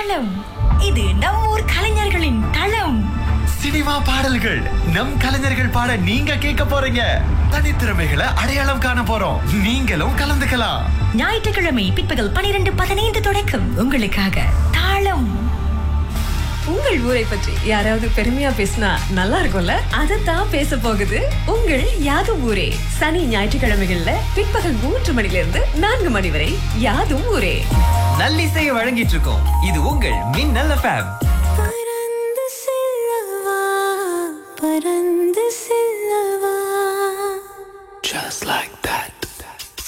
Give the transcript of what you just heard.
தாளம் இது நம் ஊர் கலைஞர்களின் களம் சினிமா பாடல்கள் நம் கலைஞர்கள் பாட நீங்க கேட்க போறீங்க தனித்திறமைகளை அடையாளம் காண போறோம் நீங்களும் கலந்துக்கலாம் ஞாயிற்றுக்கிழமை பிற்பகல் பனிரெண்டு பதினைந்து தொடக்கம் உங்களுக்காக தாளம் உங்கள் ஊரை பற்றி யாராவது பெருமையா பேசினா நல்லா இருக்கும்ல அதைத்தான் பேச போகுது உங்கள் யாதும் ஊரே சனி ஞாயிற்றுக்கிழமைகள்ல பிற்பகல் மூன்று மணில இருந்து நான்கு மணி வரை யாதும் ஊரே நல்லிசையை வழங்கிட்டு இருக்கோம் இது உங்கள் மின்னல் எஃப்எம் பறந்து செல்லவா பறந்து செல்லவா Just like